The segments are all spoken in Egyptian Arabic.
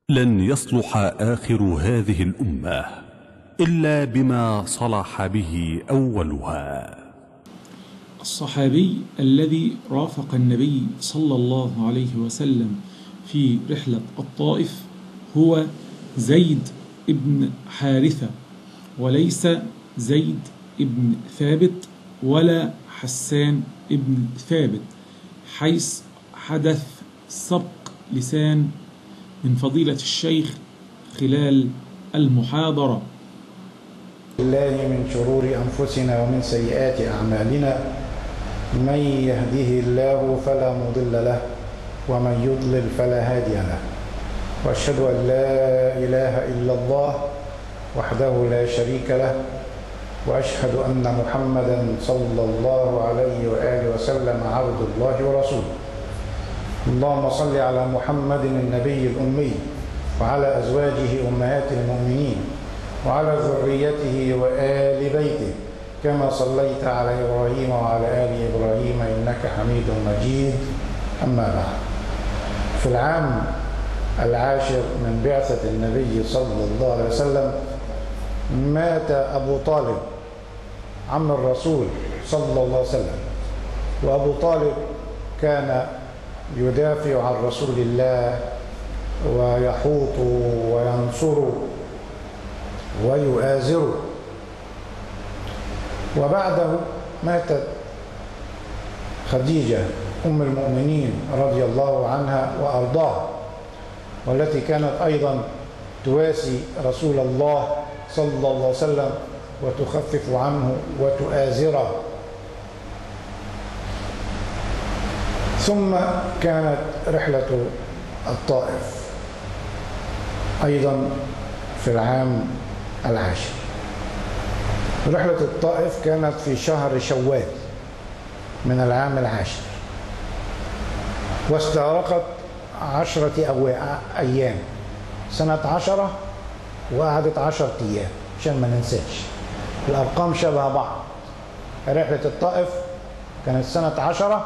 لن يصلح آخر هذه الأمة إلا بما صلح به أولها الصحابي الذي رافق النبي صلى الله عليه وسلم في رحلة الطائف هو زيد ابن حارثة وليس زيد ابن ثابت ولا حسان ابن ثابت حيث حدث سبق لسان من فضيلة الشيخ خلال المحاضرة الله من شرور أنفسنا ومن سيئات أعمالنا من يهده الله فلا مضل له ومن يضلل فلا هادي له وأشهد أن لا إله إلا الله وحده لا شريك له وأشهد أن محمدا صلى الله عليه وآله وسلم عبد الله ورسوله اللهم صل على محمد النبي الأمي وعلى أزواجه أمهات المؤمنين وعلى ذريته وآل بيته كما صليت على إبراهيم وعلى آل إبراهيم إنك حميد مجيد أما بعد في العام العاشر من بعثة النبي صلى الله عليه وسلم مات أبو طالب عم الرسول صلى الله عليه وسلم وأبو طالب كان يدافع عن رسول الله ويحوط وينصر ويؤازره وبعده ماتت خديجة أم المؤمنين رضي الله عنها وأرضاها والتي كانت أيضا تواسي رسول الله صلى الله عليه وسلم وتخفف عنه وتؤازره ثم كانت رحلة الطائف أيضا في العام العاشر رحلة الطائف كانت في شهر شوال من العام العاشر واستغرقت عشرة أيام سنة عشرة وقعدت عشرة أيام عشان ما ننساش الأرقام شبه بعض رحلة الطائف كانت سنة عشرة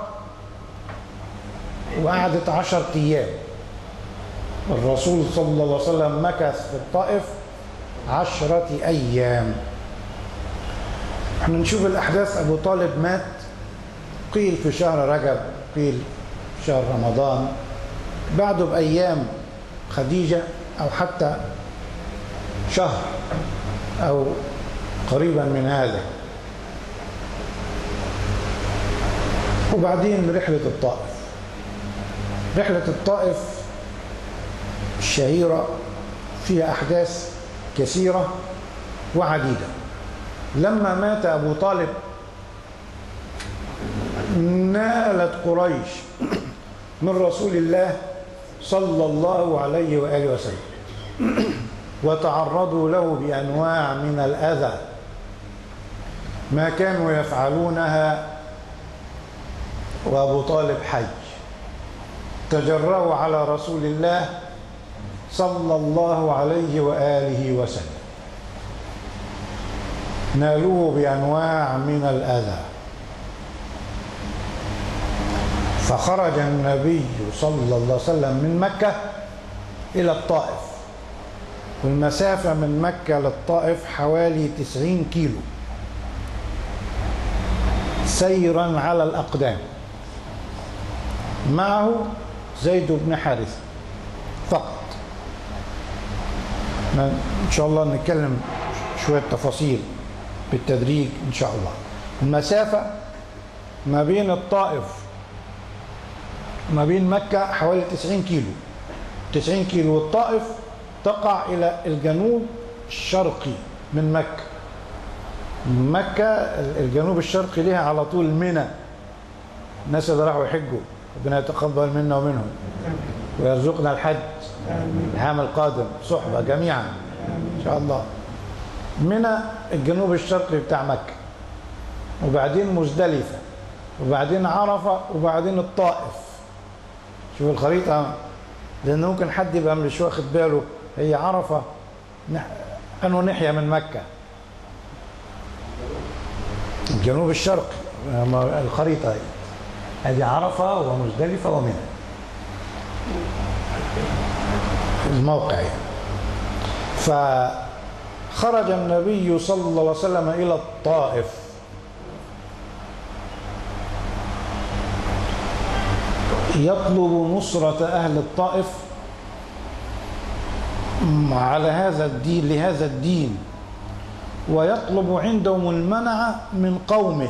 وقعدت عشرة أيام الرسول صلى الله عليه وسلم مكث في الطائف عشرة أيام احنا نشوف الأحداث أبو طالب مات قيل في شهر رجب قيل في شهر رمضان بعده بأيام خديجة أو حتى شهر أو قريبا من هذا وبعدين رحلة الطائف رحلة الطائف الشهيرة فيها أحداث كثيرة وعديدة لما مات أبو طالب نالت قريش من رسول الله صلى الله عليه وآله وسلم وتعرضوا له بأنواع من الأذى ما كانوا يفعلونها وأبو طالب حي تجرأوا على رسول الله صلى الله عليه وآله وسلم نالوه بأنواع من الأذى فخرج النبي صلى الله عليه وسلم من مكة إلى الطائف والمسافة من مكة للطائف حوالي تسعين كيلو سيرا على الأقدام معه زيد بن حارثة فقط إن شاء الله نتكلم شوية تفاصيل بالتدريج إن شاء الله المسافة ما بين الطائف ما بين مكة حوالي 90 كيلو 90 كيلو والطائف تقع إلى الجنوب الشرقي من مكة مكة الجنوب الشرقي لها على طول منى الناس اللي راحوا يحجوا ربنا يتقبل منا ومنهم ويرزقنا الحج العام القادم صحبة جميعا إن شاء الله منى الجنوب الشرقي بتاع مكة وبعدين مزدلفة وبعدين عرفة وبعدين الطائف شوف الخريطة لأن ممكن حد يبقى مش واخد باله هي عرفة أنه ناحية من مكة الجنوب الشرقي الخريطة هي هذه عرفة ومزدلفة ومنى الموقع يعني فخرج النبي صلى الله عليه وسلم إلى الطائف يطلب نصرة أهل الطائف على هذا الدين لهذا الدين ويطلب عندهم المنع من قومه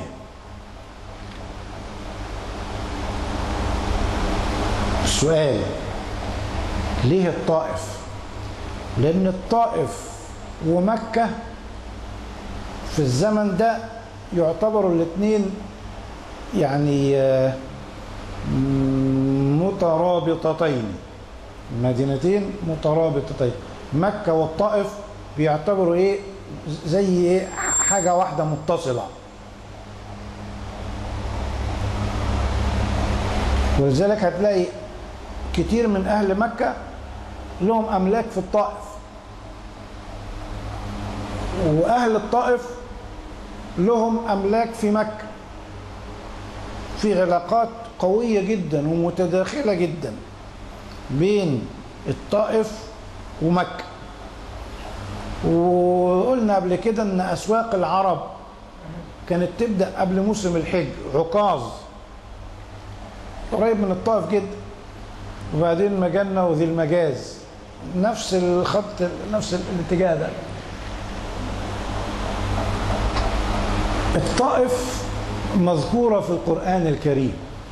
السؤال ليه الطائف لأن الطائف ومكة في الزمن ده يعتبروا الاثنين يعني آه، مترابطتين مدينتين مترابطتين مكة والطائف بيعتبروا ايه زي ايه حاجة واحدة متصلة ولذلك هتلاقي كتير من أهل مكة لهم أملاك في الطائف وأهل الطائف لهم أملاك في مكة في علاقات قوية جدا ومتداخلة جدا بين الطائف ومكة وقلنا قبل كده ان اسواق العرب كانت تبدا قبل موسم الحج عكاظ قريب من الطائف جدا وبعدين مجنة وذي المجاز نفس الخط نفس الاتجاه ده الطائف مذكورة في القرآن الكريم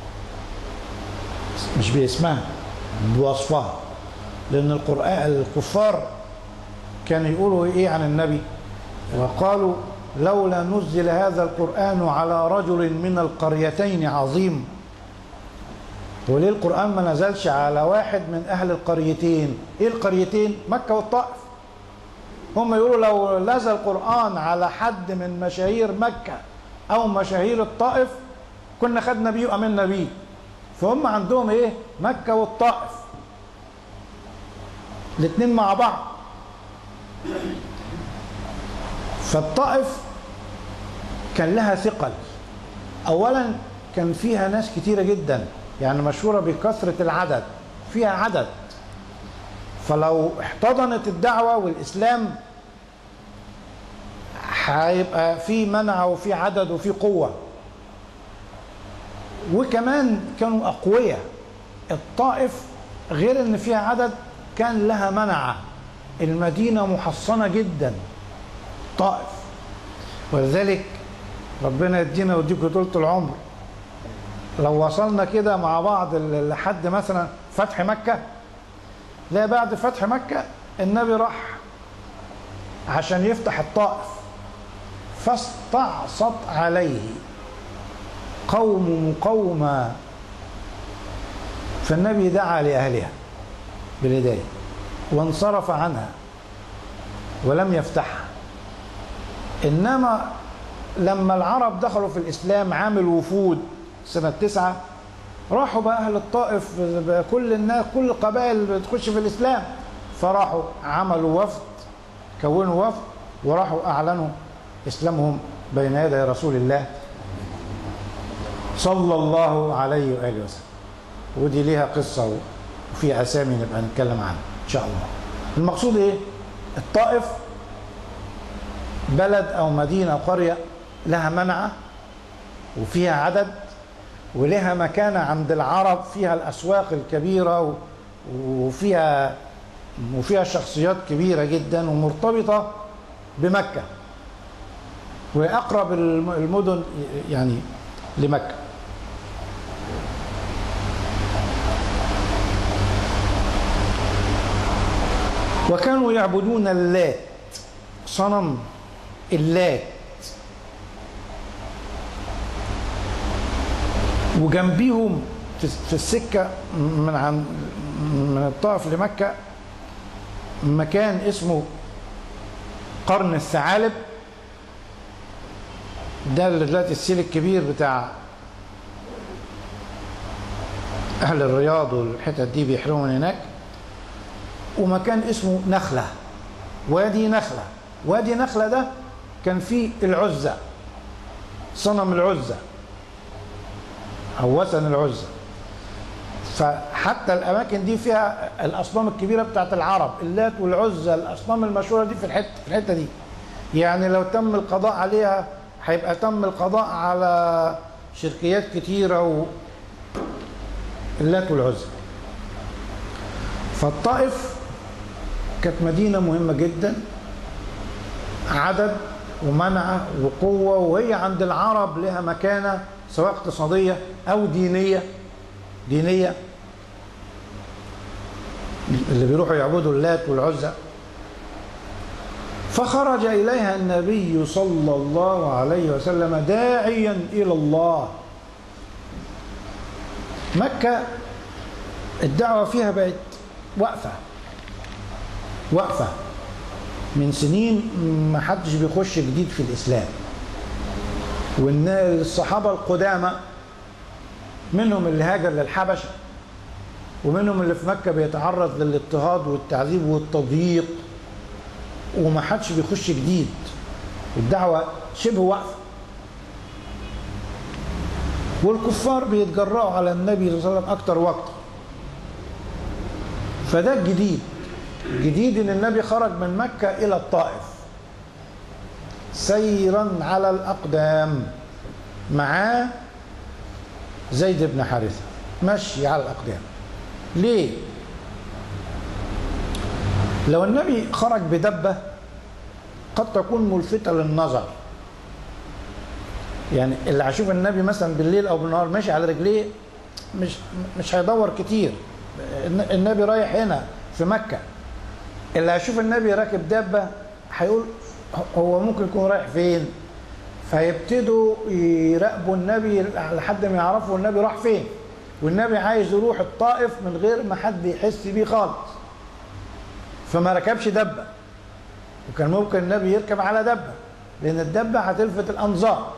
مش باسمها بوصفها لأن القرآن الكفار كانوا يقولوا إيه عن النبي وقالوا لولا نزل هذا القرآن على رجل من القريتين عظيم وليه القرآن ما نزلش على واحد من أهل القريتين إيه القريتين مكة والطائف هم يقولوا لو نزل القرآن على حد من مشاهير مكة أو مشاهير الطائف كنا خدنا بيه وأمنا بيه فهم عندهم إيه مكة والطائف الاتنين مع بعض فالطائف كان لها ثقل أولا كان فيها ناس كتيرة جدا يعني مشهورة بكثرة العدد فيها عدد فلو احتضنت الدعوة والإسلام هيبقى في منع وفي عدد وفي قوة وكمان كانوا أقوياء الطائف غير ان فيها عدد كان لها منعة المدينة محصنة جدا طائف ولذلك ربنا يدينا ويديكم طولة العمر لو وصلنا كده مع بعض لحد مثلا فتح مكة لا بعد فتح مكة النبي راح عشان يفتح الطائف فاستعصت عليه قوم مقوما فالنبي دعا لأهلها بالهداية وانصرف عنها ولم يفتحها إنما لما العرب دخلوا في الإسلام عام الوفود سنة تسعة راحوا بقى أهل الطائف كل الناس كل القبائل بتخش في الإسلام فراحوا عملوا وفد كونوا وفد وراحوا أعلنوا إسلامهم بين يدي رسول الله صلى الله عليه وآله وسلم ودي ليها قصة وفي أسامي نبقى نتكلم عنها إن شاء الله المقصود إيه الطائف بلد أو مدينة أو قرية لها منعة وفيها عدد ولها مكانة عند العرب فيها الأسواق الكبيرة وفيها وفيها شخصيات كبيرة جدا ومرتبطة بمكة وأقرب المدن يعني لمكة وكانوا يعبدون اللات صنم اللات وجنبيهم في السكة من عن من الطائف لمكة مكان اسمه قرن الثعالب ده اللي دلوقتي السيل الكبير بتاع أهل الرياض والحتت دي بيحرموا من هناك ومكان اسمه نخلة وادي نخلة وادي نخلة ده كان فيه العزة صنم العزة أو وثن العزة فحتى الاماكن دي فيها الاصنام الكبيره بتاعت العرب اللات والعزى الاصنام المشهوره دي في الحته في الحته دي يعني لو تم القضاء عليها هيبقى تم القضاء على شركيات كتيره و اللات والعزى فالطائف كانت مدينه مهمه جدا عدد ومنعه وقوه وهي عند العرب لها مكانه سواء اقتصاديه او دينيه دينيه اللي بيروحوا يعبدوا اللات والعزى فخرج اليها النبي صلى الله عليه وسلم داعيا الى الله مكه الدعوه فيها بقت واقفه واقفه من سنين ما حدش بيخش جديد في الاسلام وان الصحابه القدامى منهم اللي هاجر للحبشه ومنهم اللي في مكه بيتعرض للاضطهاد والتعذيب والتضييق وما حدش بيخش جديد الدعوه شبه واقفه والكفار بيتجرأوا على النبي صلى الله عليه وسلم اكتر واكتر فده الجديد جديد ان النبي خرج من مكه الى الطائف سيرا على الاقدام معاه زيد بن حارثه مشي على الاقدام ليه لو النبي خرج بدبه قد تكون ملفته للنظر يعني اللي هيشوف النبي مثلا بالليل او بالنهار ماشي على رجليه مش مش هيدور كتير النبي رايح هنا في مكه اللي هيشوف النبي راكب دابه هيقول هو ممكن يكون رايح فين فيبتدوا يراقبوا النبي لحد ما يعرفوا النبي راح فين والنبي عايز يروح الطائف من غير ما حد يحس بيه خالص فما ركبش دبه وكان ممكن النبي يركب على دبه لان الدبه هتلفت الانظار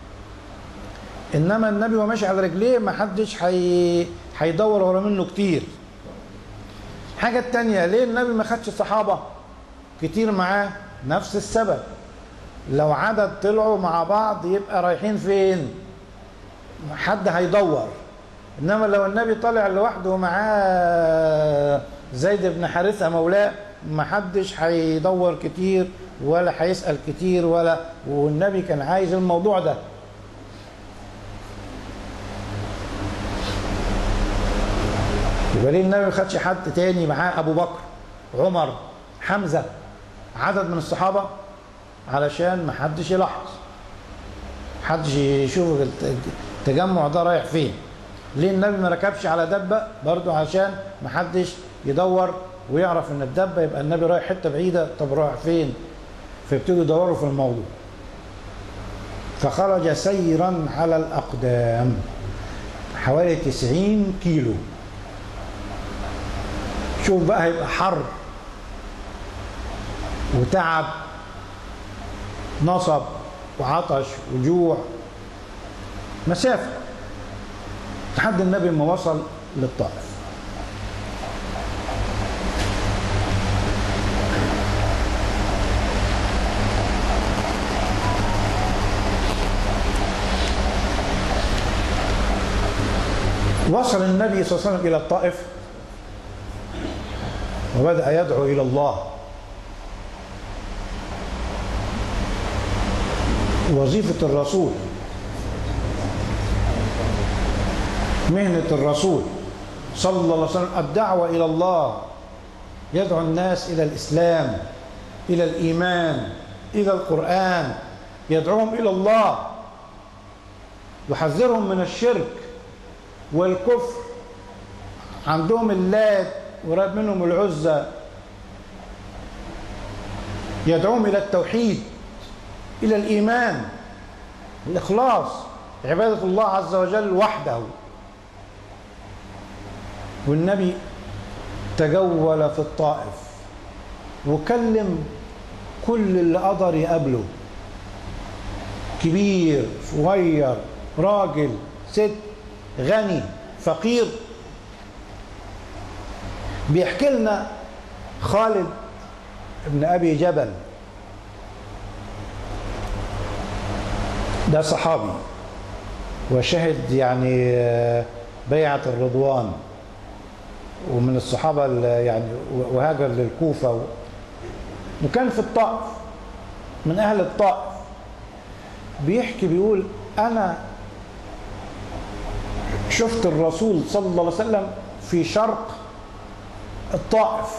انما النبي وهو ماشي على رجليه ما حدش هي... هيدور ورا منه كتير الحاجة التانية ليه النبي ما خدش صحابة كتير معاه نفس السبب لو عدد طلعوا مع بعض يبقى رايحين فين حد هيدور انما لو النبي طالع لوحده ومعاه زيد بن حارثة مولاه ما حدش هيدور كتير ولا هيسأل كتير ولا والنبي كان عايز الموضوع ده يبقى ليه النبي ما خدش حد تاني معاه ابو بكر عمر حمزه عدد من الصحابه علشان ما حدش يلاحظ حدش يشوف التجمع ده رايح فين ليه النبي ما ركبش على دبه برضه عشان ما حدش يدور ويعرف ان الدبه يبقى النبي رايح حته بعيده طب رايح فين فيبتدوا يدوروا في الموضوع فخرج سيرا على الاقدام حوالي 90 كيلو شوف بقى هيبقى حر وتعب نصب وعطش وجوع مسافة لحد النبي ما وصل للطائف وصل النبي صلى الله عليه وسلم إلى الطائف وبدأ يدعو إلى الله وظيفة الرسول مهنة الرسول صلى الله عليه وسلم الدعوة إلى الله يدعو الناس إلى الإسلام إلى الإيمان إلى القرآن يدعوهم إلى الله يحذرهم من الشرك والكفر عندهم اللات وراد منهم العزى يدعوهم إلى التوحيد إلى الإيمان الإخلاص عبادة الله عز وجل وحده والنبي تجول في الطائف وكلم كل اللي قدر يقابله كبير صغير راجل ست غني فقير بيحكي لنا خالد ابن ابي جبل ده صحابي وشهد يعني بيعة الرضوان ومن الصحابة ال- يعني وهاجر للكوفة و- وكان في الطائف من أهل الطائف بيحكي بيقول أنا شفت الرسول صلى الله عليه وسلم في شرق الطائف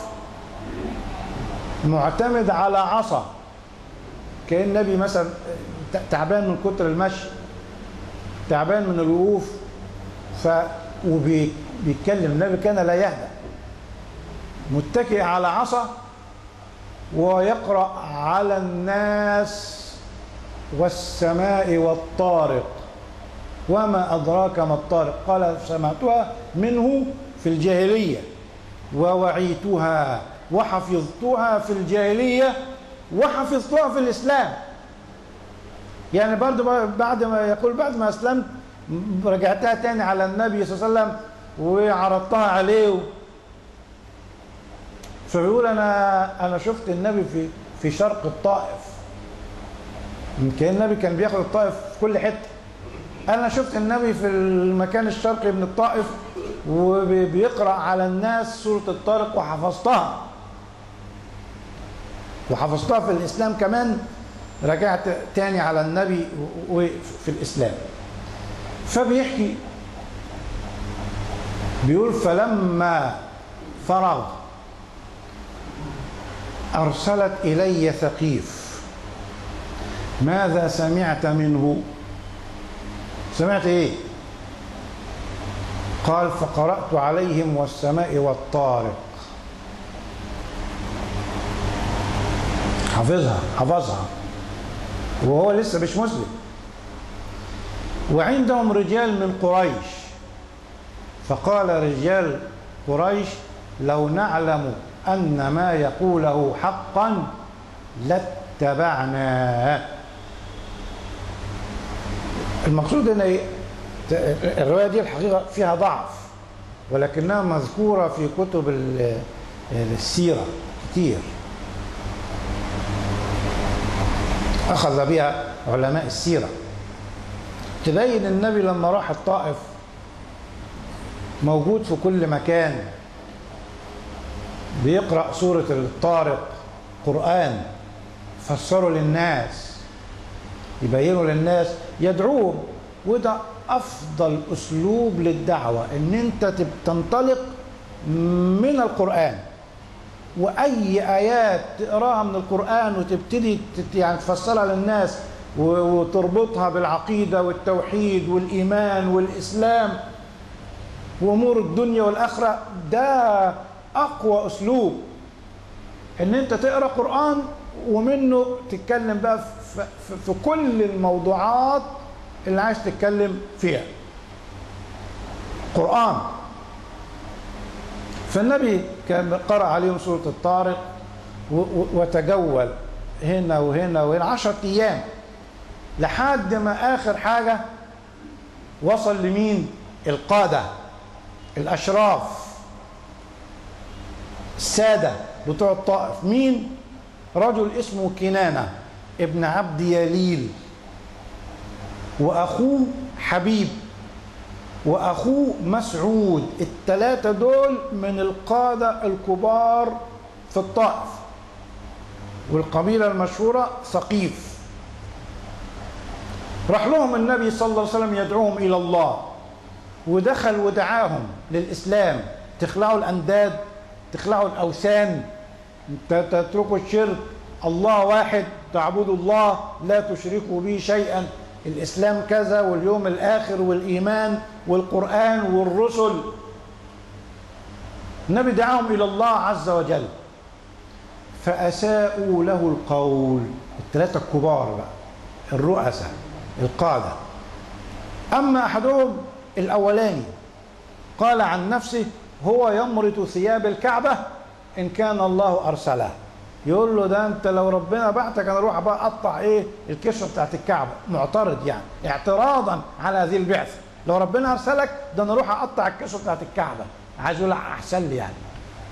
معتمد على عصا كان النبي مثلا تعبان من كتر المشي تعبان من الوقوف ف وبيتكلم النبي كان لا يهدأ متكئ على عصا ويقرأ على الناس والسماء والطارق وما أدراك ما الطارق قال سمعتها منه في الجاهلية ووعيتها وحفظتها في الجاهلية وحفظتها في الإسلام يعني برضو بعد ما يقول بعد ما أسلمت رجعتها تاني على النبي صلى الله عليه وسلم وعرضتها عليه فبيقول أنا أنا شفت النبي في في شرق الطائف كان النبي كان بياخد الطائف في كل حتة أنا شفت النبي في المكان الشرقي من الطائف وبيقرأ على الناس سورة الطارق وحفظتها وحفظتها في الإسلام كمان رجعت تاني على النبي وفي الإسلام فبيحكي بيقول فلما فرغ أرسلت إلي ثقيف ماذا سمعت منه سمعت إيه قال فقرأت عليهم والسماء والطارق حافظها حفظها وهو لسه مش مسلم وعندهم رجال من قريش فقال رجال قريش لو نعلم أن ما يقوله حقا لاتبعناه المقصود ان إيه؟ الروايه دي الحقيقه فيها ضعف ولكنها مذكوره في كتب ال- السيره كتير اخذ بها علماء السيره تبين النبي لما راح الطائف موجود في كل مكان بيقرأ سورة الطارق قرآن فسروا للناس يبينوا للناس يدعوهم وده أفضل أسلوب للدعوة إن أنت تب- تنطلق من القرآن وأي آيات تقراها من القرآن وتبتدي تت- يعني تفسرها للناس و- وتربطها بالعقيدة والتوحيد والإيمان والإسلام وامور الدنيا والاخره ده اقوى اسلوب ان انت تقرا قران ومنه تتكلم بقى في, في, في كل الموضوعات اللي عايز تتكلم فيها قران فالنبي كان قرأ عليهم سورة الطارق و- و- وتجول هنا وهنا وهنا عشرة أيام لحد ما آخر حاجة وصل لمين القادة الأشراف السادة بتوع الطائف مين رجل اسمه كنانة ابن عبد يليل وأخوه حبيب وأخوه مسعود التلاتة دول من القادة الكبار في الطائف والقبيلة المشهورة ثقيف راح لهم النبي صلى الله عليه وسلم يدعوهم إلى الله ودخل ودعاهم للإسلام تخلعوا الأنداد تخلعوا الأوثان ت- تتركوا الشرك الله واحد تعبدوا الله لا تشركوا به شيئا الإسلام كذا واليوم الآخر والإيمان والقرآن والرسل النبي دعاهم إلى الله عز وجل فأساءوا له القول الثلاثة الكبار بقى الرؤساء القادة أما أحدهم الأولاني قال عن نفسه هو يمرط ثياب الكعبة إن كان الله أرسله يقول له ده أنت لو ربنا بعتك أنا أروح بقى أقطع إيه الكسوة بتاعت الكعبة معترض يعني اعتراضا على هذه البعثة لو ربنا أرسلك ده أنا أروح أقطع الكسوة بتاعت الكعبة عايز يقول أحسن لي يعني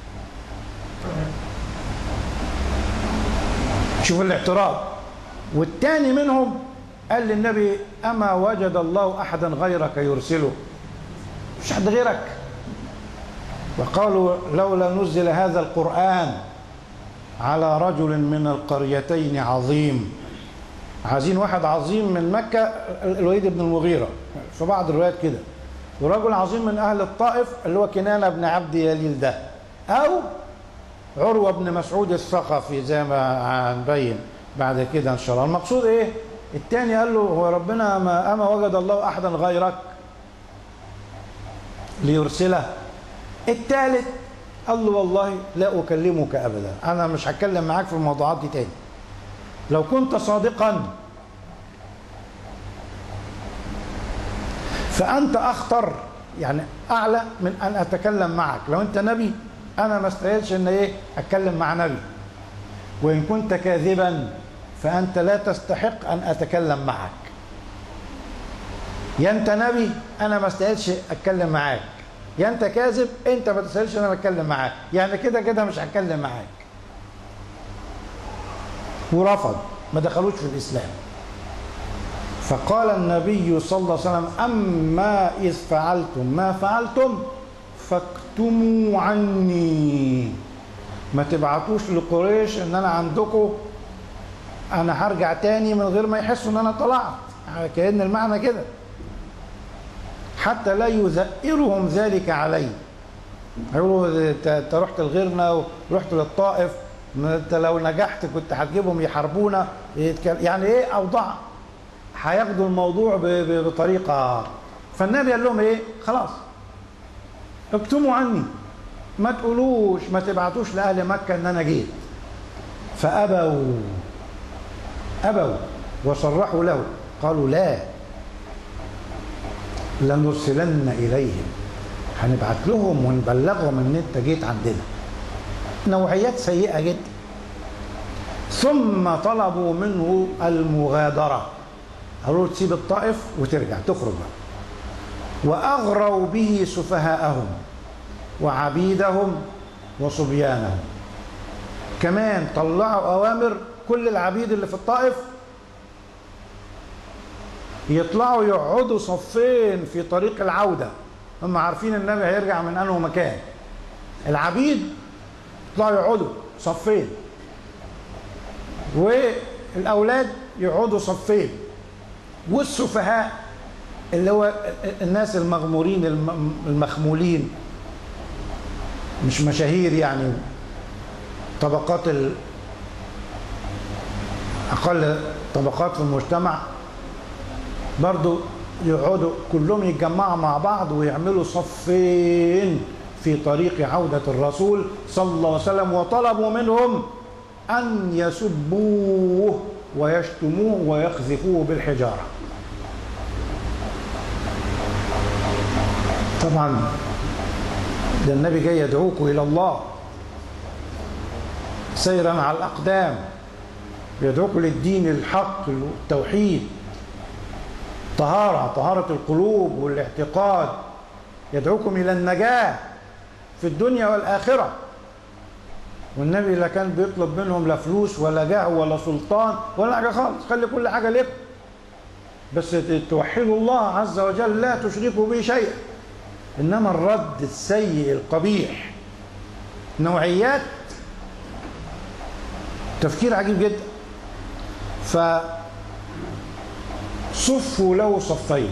شوف الاعتراض والتاني منهم قال للنبي أما وجد الله أحدا غيرك يرسله مش حد غيرك وقالوا لولا نزل هذا القرآن على رجل من القريتين عظيم عايزين واحد عظيم من مكة الوليد بن المغيرة في بعض الروايات كده ورجل عظيم من أهل الطائف اللي هو كنانة بن عبد يليل ده أو عروة بن مسعود الثقفي زي ما هنبين بعد كده إن شاء الله المقصود إيه التاني قال له هو ربنا ما أما وجد الله أحدا غيرك ليرسله الثالث قال له والله لا أكلمك أبدا أنا مش هتكلم معاك في الموضوعات دي تاني لو كنت صادقا فأنت أخطر يعني أعلى من أن أتكلم معك لو أنت نبي أنا ما استاهلش أن إيه أتكلم مع نبي وإن كنت كاذبا فأنت لا تستحق أن أتكلم معك يا أنت نبي أنا ما استاهلش أتكلم معاك يا أنت كاذب أنت ما تستاهلش أن أنا أتكلم معاك يعني كده كده مش هتكلم معاك ورفض ما دخلوش في الإسلام فقال النبي صلى الله عليه وسلم أما إذ فعلتم ما فعلتم فاكتموا عني ما تبعتوش لقريش ان انا عندكم انا هرجع تاني من غير ما يحسوا ان انا طلعت كأن المعنى كده حتى لا يذئرهم ذلك علي يقولوا انت رحت لغيرنا ورحت للطائف انت لو نجحت كنت هتجيبهم يحاربونا يعني ايه اوضاع هياخدوا الموضوع بطريقه فالنبي قال لهم ايه خلاص اكتموا عني ما تقولوش ما تبعتوش لاهل مكه ان انا جيت فابوا ابوا وصرحوا له قالوا لا لنرسلن اليهم هنبعت لهم ونبلغهم ان انت جيت عندنا نوعيات سيئه جدا ثم طلبوا منه المغادره قالوا له تسيب الطائف وترجع تخرج بقى واغروا به سفهاءهم وعبيدهم وصبيانهم كمان طلعوا اوامر كل العبيد اللي في الطائف يطلعوا يقعدوا صفين في طريق العوده هم عارفين النبي هيرجع من انه مكان العبيد يطلعوا يقعدوا صفين والاولاد يقعدوا صفين والسفهاء اللي هو الناس المغمورين المخمولين مش مشاهير يعني طبقات ال... أقل طبقات في المجتمع برضو يقعدوا كلهم يتجمعوا مع بعض ويعملوا صفين في طريق عودة الرسول صلى الله عليه وسلم وطلبوا منهم أن يسبوه ويشتموه ويقذفوه بالحجارة طبعا ده النبي جاي يدعوكم إلى الله سيرا على الأقدام يدعوكم للدين الحق التوحيد طهارة طهارة القلوب والاعتقاد يدعوكم إلى النجاة في الدنيا والآخرة والنبي لا كان بيطلب منهم لا فلوس ولا جاه ولا سلطان ولا حاجة خالص خلي كل حاجة لكم بس توحدوا الله عز وجل لا تشركوا به شيئا إنما الرد السيء القبيح نوعيات تفكير عجيب جدا فصفوا له صفين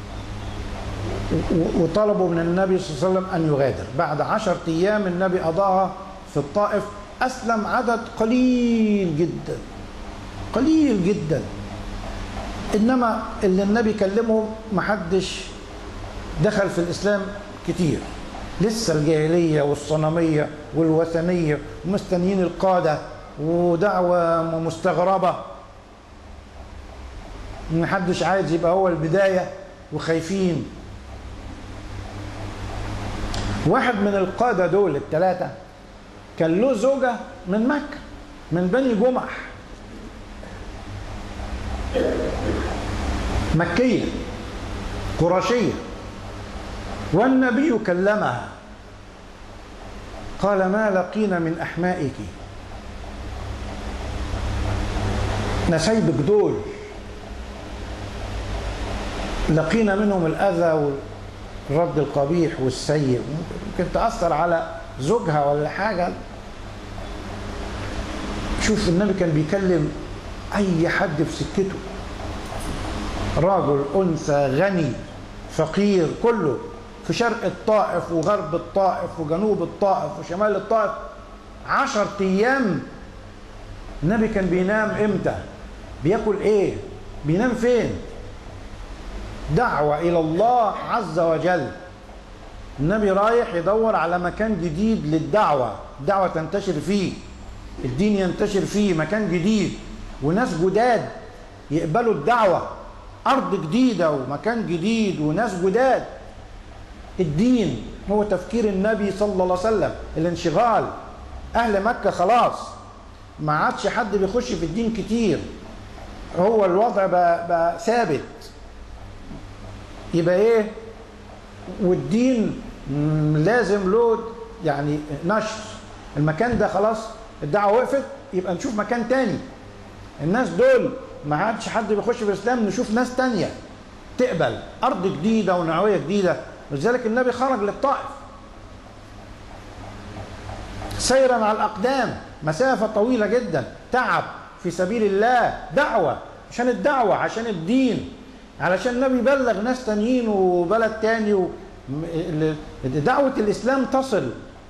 وطلبوا من النبي صلى الله عليه وسلم أن يغادر بعد عشر أيام النبي قضاها في الطائف أسلم عدد قليل جدا قليل جدا إنما اللي النبي كلمهم محدش دخل في الإسلام كتير لسه الجاهلية والصنمية والوثنية ومستنيين القادة ودعوة مستغربة محدش عايز يبقى هو البداية وخايفين واحد من القادة دول الثلاثة كان له زوجة من مكة من بني جمح مكية قرشية والنبي كلمها قال ما لقينا من أحمائك نسيبك دول لقينا منهم الأذى الرد القبيح والسيء ممكن تأثر على زوجها ولا حاجة شوف النبي كان بيكلم أي حد في سكته رجل أنثى غني فقير كله في شرق الطائف وغرب الطائف وجنوب الطائف وشمال الطائف عشر أيام النبي كان بينام إمتى بياكل إيه بينام فين دعوة إلى الله عز وجل النبي رايح يدور على مكان جديد للدعوة الدعوة تنتشر فيه الدين ينتشر فيه مكان جديد وناس جداد يقبلوا الدعوة أرض جديدة ومكان جديد وناس جداد الدين هو تفكير النبي صلى الله عليه وسلم الانشغال أهل مكة خلاص ما عادش حد بيخش في الدين كتير هو الوضع بقى, بقى ثابت يبقى ايه والدين لازم له يعني نشر المكان ده خلاص الدعوه وقفت يبقى نشوف مكان تاني الناس دول ما عادش حد بيخش في الاسلام نشوف ناس تانية تقبل ارض جديده ونوعيه جديده ولذلك النبي خرج للطائف سيرا على الاقدام مسافه طويله جدا تعب في سبيل الله دعوه عشان الدعوه عشان الدين علشان النبي يبلغ ناس تانيين وبلد تاني و... دعوة الإسلام تصل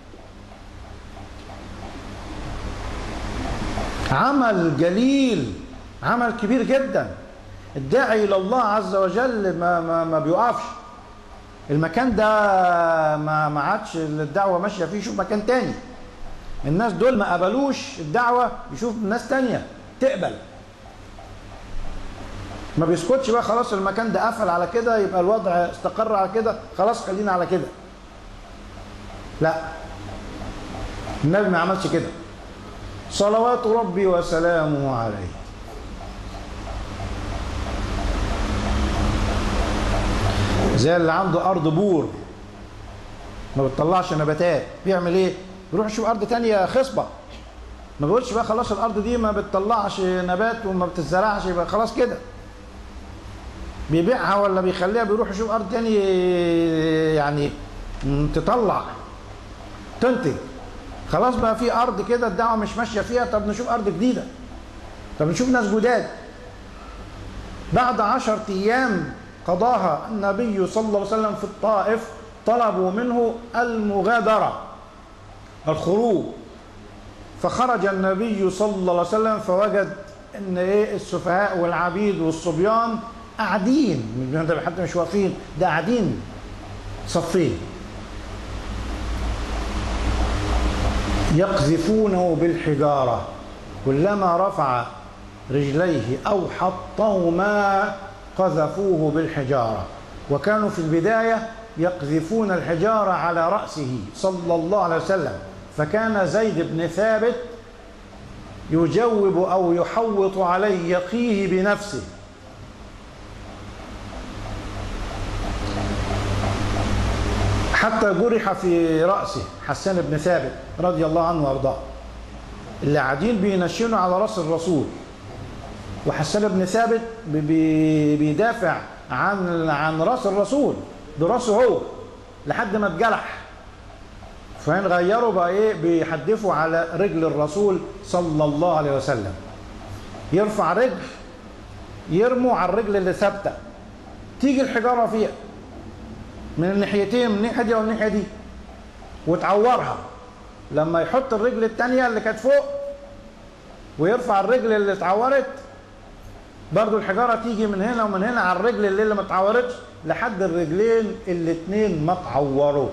عمل جليل عمل كبير جدا الداعي إلى الله عز وجل ما, ما, ما بيقفش المكان ده ما ما عادش الدعوة ماشية فيه يشوف مكان تاني الناس دول ما قبلوش الدعوة يشوف ناس تانية تقبل ما بيسكتش بقى خلاص المكان ده قفل على كده يبقى الوضع استقر على كده خلاص خلينا على كده لا النبي ما عملش كده صلوات ربي وسلامه عليه زي اللي عنده ارض بور ما بتطلعش نباتات بيعمل ايه يروح يشوف ارض تانية خصبه ما بيقولش بقى خلاص الارض دي ما بتطلعش نبات وما بتزرعش يبقى خلاص كده بيبيعها ولا بيخليها بيروح يشوف ارض تاني يعني تطلع تنتج خلاص بقى في ارض كده الدعوه مش ماشيه فيها طب نشوف ارض جديده طب نشوف ناس جداد بعد عشر ايام قضاها النبي صلى الله عليه وسلم في الطائف طلبوا منه المغادره الخروج فخرج النبي صلى الله عليه وسلم فوجد ان ايه السفهاء والعبيد والصبيان قاعدين حتى مش واقفين ده قاعدين صفين يقذفونه بالحجارة كلما رفع رجليه أو حطهما قذفوه بالحجارة وكانوا في البداية يقذفون الحجارة على رأسه صلى الله عليه وسلم فكان زيد بن ثابت يجوب أو يحوط عليه يقيه بنفسه حتى جرح في رأسه حسان بن ثابت رضي الله عنه وارضاه اللي قاعدين بينشنوا على راس الرسول وحسان بن ثابت بيدافع عن عن راس الرسول براسه هو لحد ما اتجرح فين غيروا بقى ايه بيحدفوا على رجل الرسول صلى الله عليه وسلم يرفع رجل يرموا على الرجل اللي ثابته تيجي الحجاره فيها من الناحيتين من الناحيه دي والناحيه دي وتعورها لما يحط الرجل الثانيه اللي كانت فوق ويرفع الرجل اللي اتعورت برضو الحجاره تيجي من هنا ومن هنا على الرجل اللي, اللي ما اتعورتش لحد الرجلين الاثنين ما اتعوروا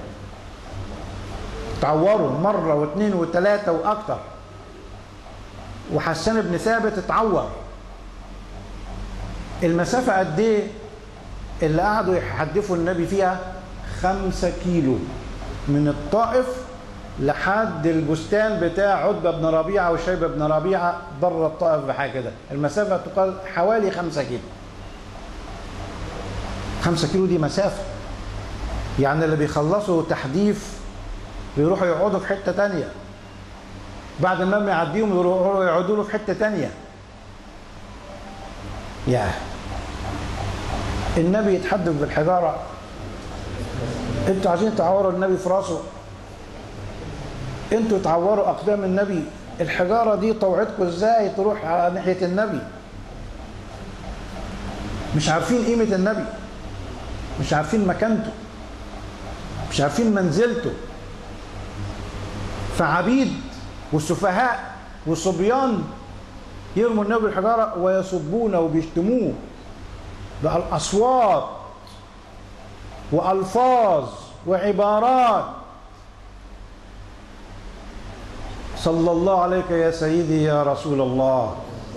اتعوروا مره واثنين وثلاثه واكتر وحسان بن ثابت اتعور المسافه قد ايه اللي قعدوا يحدفوا النبي فيها خمسة كيلو من الطائف لحد البستان بتاع عتبة بن ربيعة وشيبة بن ربيعة بره الطائف بحاجة كده المسافة تقال حوالي خمسة كيلو خمسة كيلو دي مسافة يعني اللي بيخلصوا تحديف بيروحوا يقعدوا في حتة تانية بعد ما يعديهم يروحوا يقعدوا له في حتة تانية ياه النبي يتحدث بالحجارة انتوا عايزين تعوروا النبي في راسه انتوا تعوروا اقدام النبي الحجاره دي طوعتكم ازاي تروح على ناحيه النبي مش عارفين قيمه النبي مش عارفين مكانته مش عارفين منزلته فعبيد والسفهاء والصبيان يرموا النبي بالحجاره ويسبونه وبيشتموه بالاصوات والفاظ وعبارات صلى الله عليك يا سيدي يا رسول الله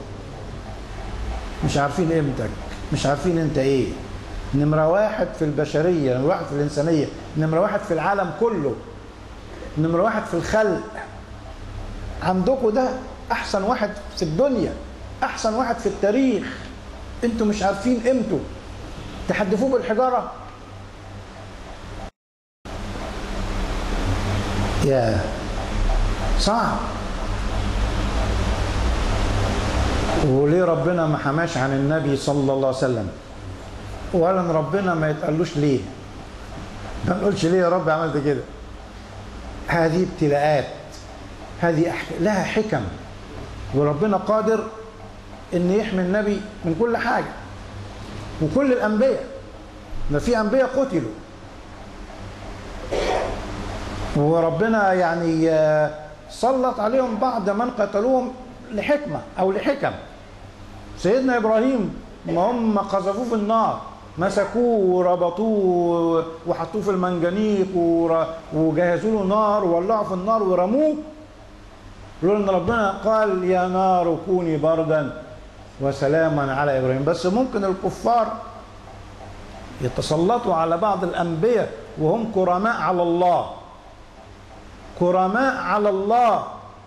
مش عارفين قيمتك مش عارفين انت ايه نمرة واحد في البشرية نمرة واحد في الإنسانية نمرة واحد في العالم كله نمرة واحد في الخلق عندكم ده أحسن واحد في الدنيا أحسن واحد في التاريخ انتوا مش عارفين قيمته تحدفوه بالحجارة يا صعب وليه ربنا ما حماش عن النبي صلى الله عليه وسلم ولا ربنا ما يتقالوش ليه ما نقولش ليه يا رب عملت كده هذه ابتلاءات هذه أحك... لها حكم وربنا قادر ان يحمي النبي من كل حاجه وكل الانبياء ما في انبياء قتلوا وربنا يعني سلط عليهم بعض من قتلوهم لحكمة أو لحكم سيدنا إبراهيم ما هم قذفوه في النار مسكوه وربطوه وحطوه في المنجنيق وجهزوا له نار وولعوا في النار ورموه لولا ان ربنا قال يا نار كوني بردا وسلاما على ابراهيم بس ممكن الكفار يتسلطوا على بعض الانبياء وهم كرماء على الله كرماء على الله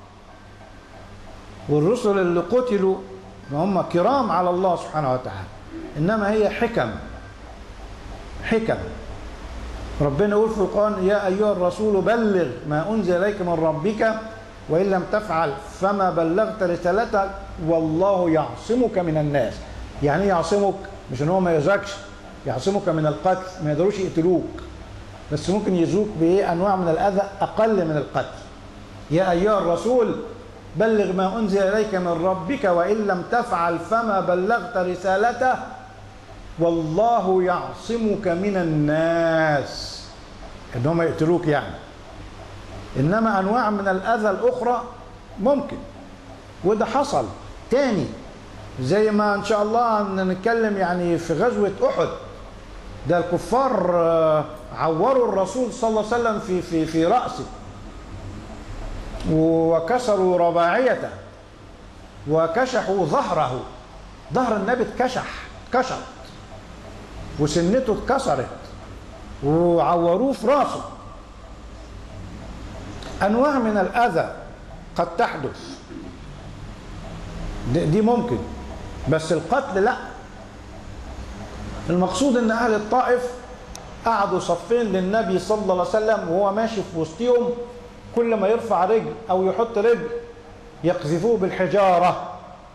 والرسل اللي قتلوا هم كرام على الله سبحانه وتعالى انما هي حكم حكم ربنا يقول في القرآن يا أيها الرسول بلغ ما أنزل إليك من ربك وإن لم تفعل فما بلغت رسالته والله يعصمك من الناس يعني يعصمك مش ان هو ما يزكش يعصمك من القتل ما يقدروش يقتلوك بس ممكن يزوك بايه انواع من الاذى اقل من القتل يا ايها الرسول بلغ ما انزل اليك من ربك وان لم تفعل فما بلغت رسالته والله يعصمك من الناس ان هم يقتلوك يعني انما انواع من الاذى الاخرى ممكن وده حصل تاني زي ما ان شاء الله نتكلم يعني في غزوه احد ده الكفار عوروا الرسول صلى الله عليه وسلم في في في راسه وكسروا رباعيته وكشحوا ظهره ظهر النبي اتكشح اتكشط وسنته اتكسرت وعوروه في راسه انواع من الاذى قد تحدث دي ممكن بس القتل لا المقصود ان اهل الطائف قعدوا صفين للنبي صلى الله عليه وسلم وهو ماشي في وسطهم كل ما يرفع رجل او يحط رجل يقذفوه بالحجاره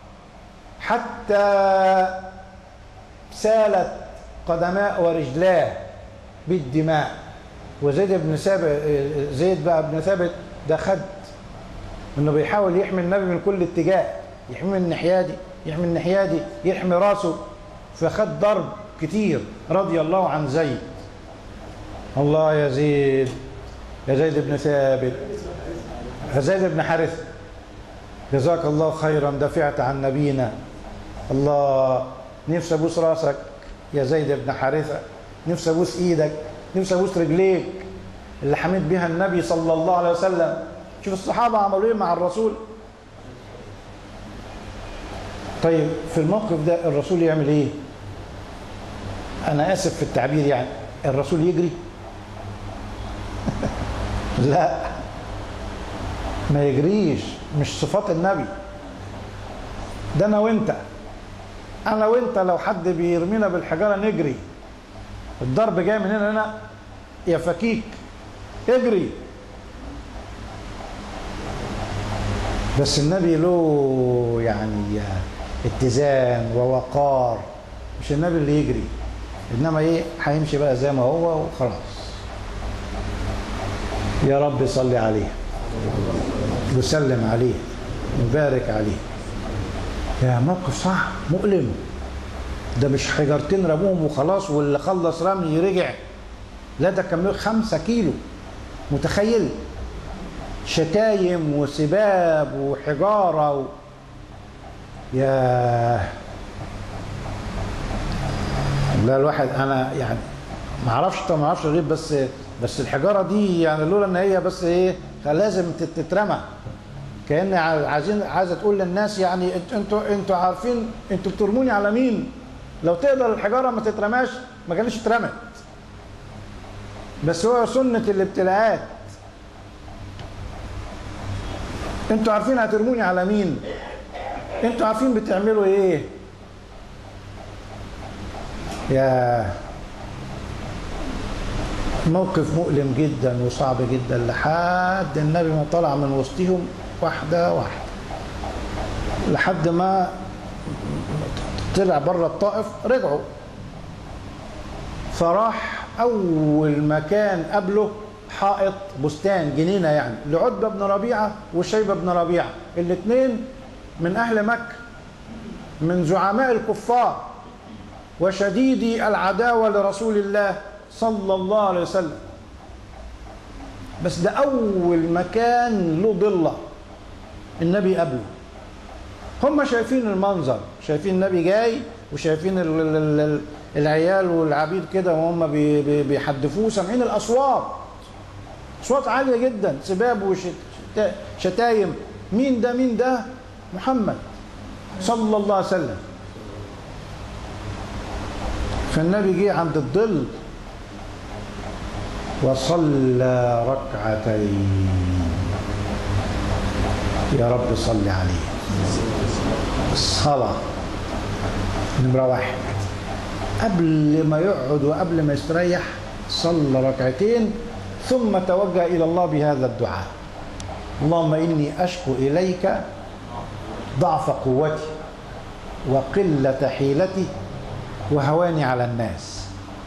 حتى سالت قدماء ورجلاه بالدماء وزيد بن ثابت زيد بقى بن ثابت ده خد انه بيحاول يحمي النبي من كل اتجاه يحمي من الناحيه دي يحمي الناحيه دي يحمي راسه فخد ضرب كتير رضي الله عن زيد الله يا زيد يا زيد بن ثابت يا زيد بن حارث جزاك الله خيرا دفعت عن نبينا الله نفسي ابوس راسك يا زيد بن حارثه نفسي ابوس ايدك نفسي ابوس رجليك اللي حميت بها النبي صلى الله عليه وسلم شوف الصحابه عملوا ايه مع الرسول طيب في الموقف ده الرسول يعمل ايه انا اسف في التعبير يعني الرسول يجري لا ما يجريش مش صفات النبي ده انا وانت انا وانت لو حد بيرمينا بالحجاره نجري الضرب جاي من هنا هنا يا فكيك اجري بس النبي له يعني اتزان ووقار مش النبي اللي يجري انما ايه هيمشي بقى زي ما هو وخلاص يا رب صل عليه وسلم عليه وبارك عليه يا موقف صعب مؤلم ده مش حجرتين رموهم وخلاص واللي خلص رمي رجع لا ده كان خمسة كيلو متخيل شتايم وسباب وحجارة و... يا لا الواحد انا يعني ما اعرفش طبعا ما اعرفش غير بس بس الحجاره دي يعني لولا ان هي بس ايه لازم تترمى كان عايزين عايزه تقول للناس يعني انتوا انتوا عارفين انتوا بترموني على مين لو تقدر الحجاره ما تترماش ما كانتش اترمت بس هو سنه الابتلاءات انتوا عارفين هترموني على مين انتوا عارفين بتعملوا ايه يا موقف مؤلم جدا وصعب جدا لحد النبي ما طلع من وسطهم واحدة واحدة لحد ما طلع بره الطائف رجعوا فراح أول مكان قبله حائط بستان جنينة يعني لعتبة بن ربيعة وشيبة بن ربيعة الاثنين من أهل مكة من زعماء الكفار وشديدي العداوة لرسول الله صلى الله عليه وسلم بس ده أول مكان له ضلة النبي قبله هم شايفين المنظر شايفين النبي جاي وشايفين ال ال ال العيال والعبيد كده وهم بي بي بيحدفوه سامعين الأصوات أصوات عالية جدا سباب وشتايم مين ده مين ده محمد صلى الله عليه وسلم فالنبي جه عند الظل وصلى ركعتين يا رب صل عليه الصلاة نمرة واحد قبل ما يقعد وقبل ما يستريح صلى ركعتين ثم توجه إلى الله بهذا الدعاء اللهم إني أشكو إليك ضعف قوتي وقلة حيلتي وهواني على الناس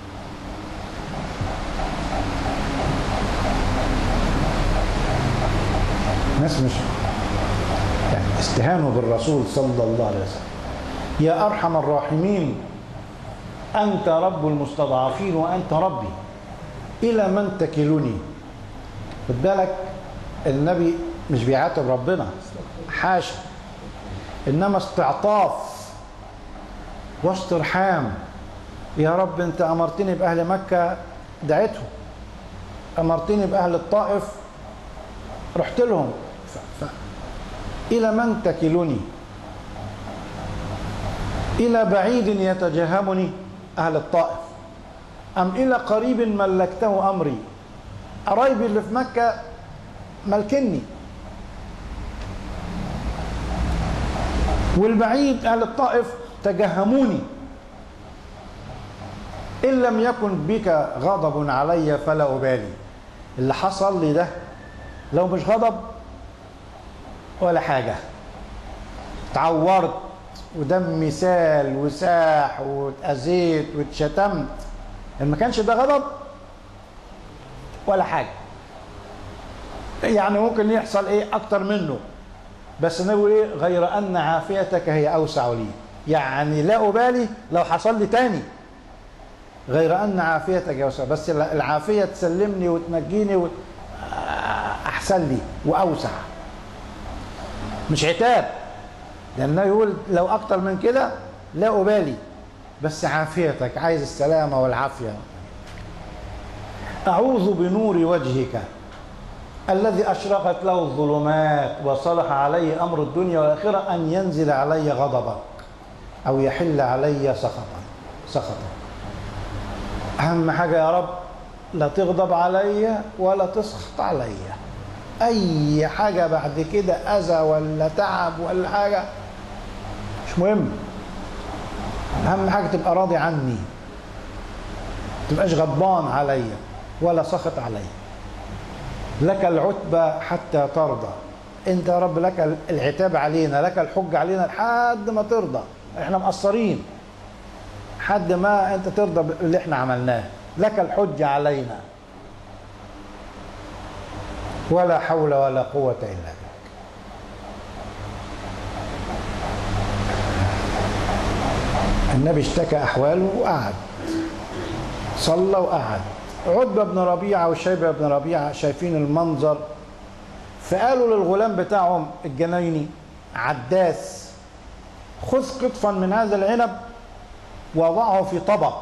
الناس مش يعني استهانوا بالرسول صلى الله عليه وسلم يا أرحم الراحمين أنت رب المستضعفين وأنت ربي إلى من تكلني خد بالك النبي مش بيعاتب ربنا حاشا إنما استعطاف واسترحام يا رب أنت أمرتني بأهل مكة دعيتهم أمرتني بأهل الطائف رحت لهم ف... ف... إلى من تكلني إلى بعيد يتجهمني أهل الطائف أم إلى قريب ملكته أمري قرايبي اللي في مكة ملكني والبعيد أهل الطائف تجهموني إن لم يكن بك غضب علي فلا أبالي اللي حصل لي ده لو مش غضب ولا حاجة تعورت ودمي سال وساح واتأذيت واتشتمت إن ما كانش ده غضب ولا حاجة يعني ممكن يحصل ايه اكتر منه بس نقول ايه غير ان عافيتك هي اوسع لي يعني لا ابالي لو حصل لي تاني غير ان عافيتك اوسع بس العافيه تسلمني وتنجيني وت... احسن لي واوسع مش عتاب لانه يقول لو اكتر من كده لا ابالي بس عافيتك عايز السلامه والعافيه اعوذ بنور وجهك الذي اشرقت له الظلمات وصلح عليه امر الدنيا والاخره ان ينزل علي غضبك او يحل علي سخطا سخطا اهم حاجه يا رب لا تغضب علي ولا تسخط علي اي حاجه بعد كده اذى ولا تعب ولا حاجه مش مهم اهم حاجه تبقى راضي عني تبقاش غضبان عليا ولا سخط عليا لك العتبى حتى ترضى انت يا رب لك العتاب علينا لك الحج علينا لحد ما ترضى احنا مقصرين حد ما انت ترضى باللي احنا عملناه لك الحج علينا ولا حول ولا قوة إلا بك النبي اشتكى أحواله وقعد صلى وقعد عتبة بن ربيعة وشيبة بن ربيعة شايفين المنظر فقالوا للغلام بتاعهم الجنايني عداس خذ قطفا من هذا العنب وضعه في طبق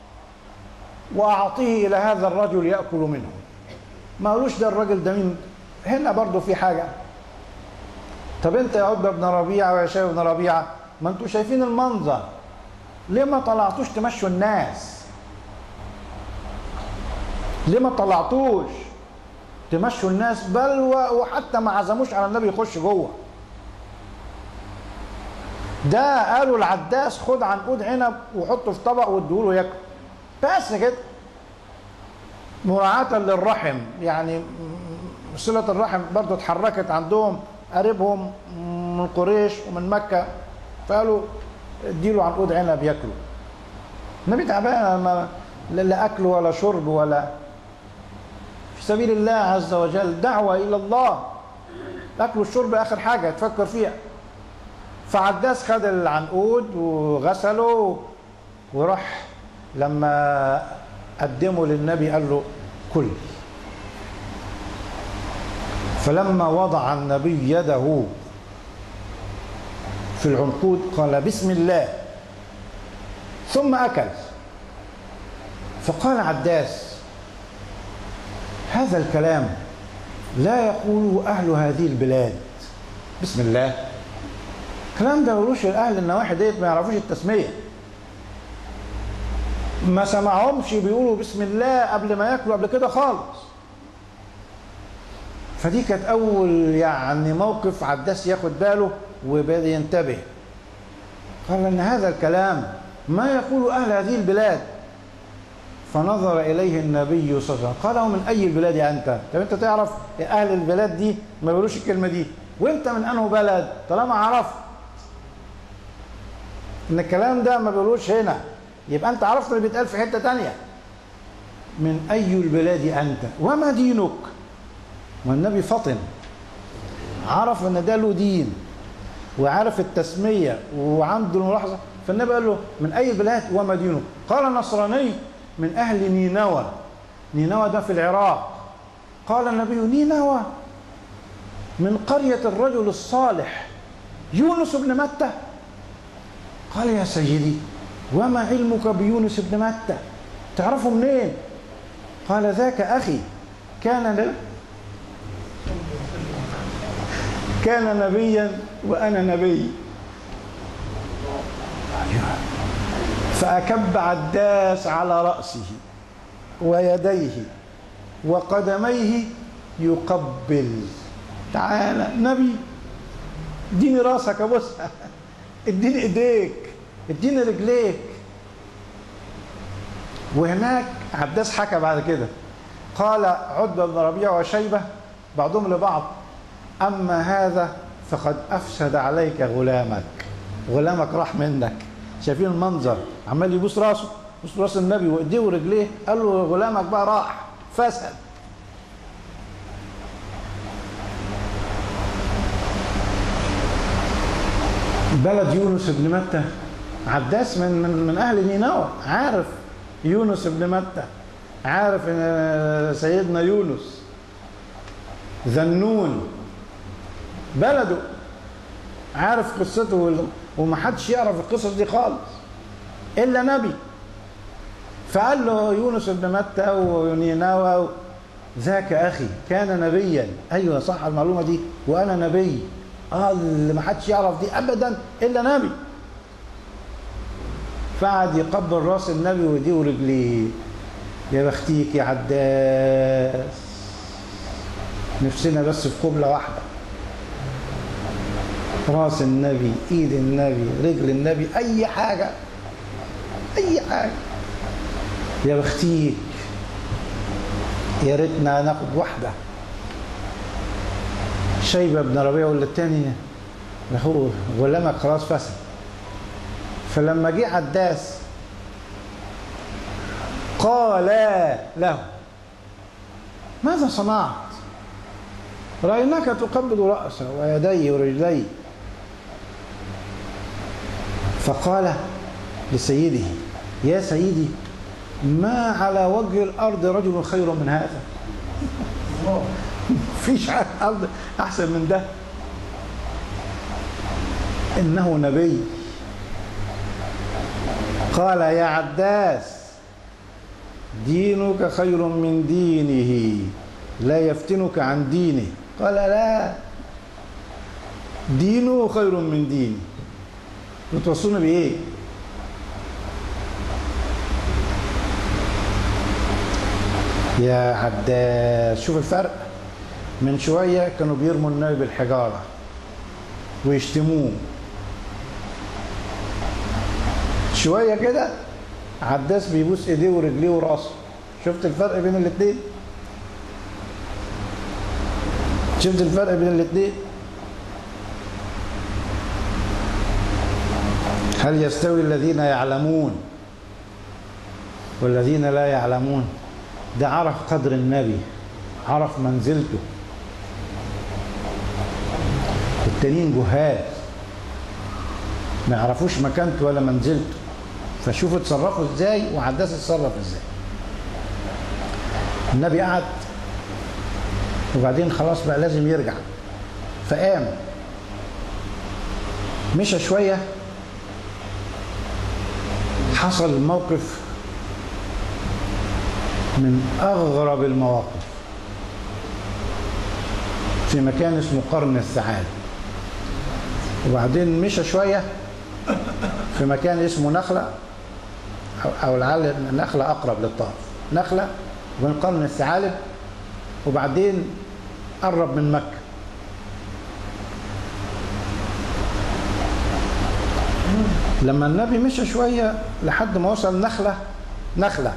وأعطيه إلى هذا الرجل يأكل منه ما قالوش ده الراجل ده مين هنا برضو في حاجة طب انت يا عتبة بن ربيعة ويا شيبة بن ربيعة ما انتوا شايفين المنظر ليه ما طلعتوش تمشوا الناس ليه ما طلعتوش تمشوا الناس بل وحتى ما عزموش على النبي يخش جوه ده قالوا العداس خد عنقود عنب وحطه في طبق واديهوله ياكل بس كده مراعاة للرحم يعني صلة الرحم برضه اتحركت عندهم قريبهم من قريش ومن مكة فقالوا اديله عنقود عنب ياكله النبي تعبان ما لا اكل ولا شرب ولا في سبيل الله عز وجل دعوة إلى الله الأكل والشرب آخر حاجة تفكر فيها فعداس خد العنقود وغسله وراح لما قدمه للنبي قال له كل فلما وضع النبي يده في العنقود قال بسم الله ثم أكل فقال عداس هذا الكلام لا يقوله أهل هذه البلاد بسم الله الكلام ده ملوش الأهل النواحي ديت ما يعرفوش التسمية ما سمعهمش بيقولوا بسم الله قبل ما ياكلوا قبل كده خالص فدي كانت أول يعني موقف عداس ياخد باله وبدأ ينتبه قال أن هذا الكلام ما يقول أهل هذه البلاد فنظر إليه النبي صلى الله عليه وسلم قال ومن أي البلاد أنت طب أنت تعرف أهل البلاد دي ما بيقولوش الكلمة دي وأنت من أنه بلد طالما عرفت إن الكلام ده ما بيقولوش هنا يبقى أنت عرفت اللي بيتقال في حتة تانية من أي البلاد أنت وما دينك والنبي فطن عرف ان ده له دين وعرف التسمية وعنده الملاحظة فالنبي قال له من أي بلاد وما دينه قال نصراني من أهل نينوى نينوى ده في العراق قال النبي نينوى من قرية الرجل الصالح يونس بن متى قال يا سيدي وما علمك بيونس بن متى تعرفه منين قال ذاك أخي كان كان نبيا وأنا نبي فأكب عداس على رأسه ويديه وقدميه يقبل تعالى نبي اديني راسك ابوسها اديني ايديك اديني رجليك وهناك عباس حكى بعد كده قال عتبة بن ربيعة وشيبة بعضهم لبعض أما هذا فقد أفسد عليك غلامك غلامك راح منك شايفين المنظر عمال يبوس راسه يبوس راس النبي وايديه ورجليه قال له غلامك بقى راح فسد بلد يونس بن متى عداس من من, من اهل نينوى عارف يونس بن متى عارف ان سيدنا يونس ذنون بلده عارف قصته ومحدش يعرف القصص دي خالص الا نبي فقال له يونس بن متى ونينوى ذاك اخي كان نبيا ايوه صح المعلومه دي وانا نبي اه اللي محدش يعرف دي ابدا الا نبي فقعد يقبل راس النبي وايديه ورجليه يا بختيك يا عداس نفسنا بس في قبله واحده راس النبي ايد النبي رجل النبي اي حاجه اي حاجه يا بختيك يا ريتنا ناخد واحده شيبه بن ربيعه ولا التاني هو غلامك خلاص فسد فلما جه عداس قال له ماذا صنعت رأيناك تقبض رأسه ويديه ورجليه فقال لسيده يا سيدي ما على وجه الأرض رجل خير من هذا فيش على الأرض أحسن من ده إنه نبي قال يا عداس دينك خير من دينه لا يفتنك عن دينه قال لا دينه خير من ديني بتوصلنا بإيه يا عداس شوف الفرق من شوية كانوا بيرموا النبي بالحجارة ويشتموه شوية كده عداس بيبوس ايديه ورجليه وراسه شفت الفرق بين الاثنين شفت الفرق بين الاثنين هل يستوي الذين يعلمون والذين لا يعلمون ده عرف قدر النبي عرف منزلته التانيين جهال ما يعرفوش مكانته ولا منزلته فشوفوا اتصرفوا ازاي وعداس اتصرف ازاي النبي قعد وبعدين خلاص بقى لازم يرجع فقام مشى شوية حصل موقف من أغرب المواقف في مكان اسمه قرن الثعالب وبعدين مشى شوية في مكان اسمه نخلة أو لعل نخلة أقرب للطرف نخلة وبين قرن الثعالب وبعدين قرب من مكة لما النبي مشى شوية لحد ما وصل نخلة نخلة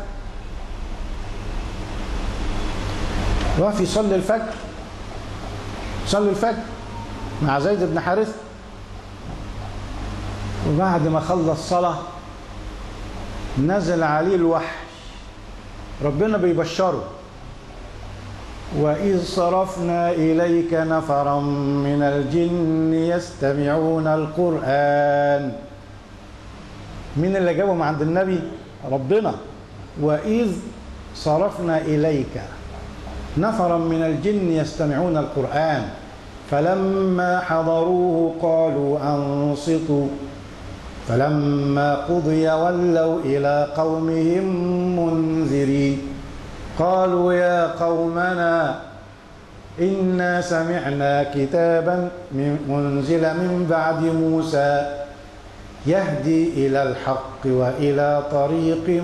وقف يصلي الفجر صلي الفجر مع زيد بن حارثة وبعد ما خلص صلاة نزل عليه الوحي ربنا بيبشره وإذ صرفنا إليك نفرا من الجن يستمعون القرآن مين اللي جابهم عند النبي ربنا وإذ صرفنا إليك نفرا من الجن يستمعون القرآن فلما حضروه قالوا أنصتوا فلما قضي ولوا إلى قومهم منذرين قالوا يا قومنا إنا سمعنا كتابا منزل من بعد موسى يهدي إلى الحق وإلى طريق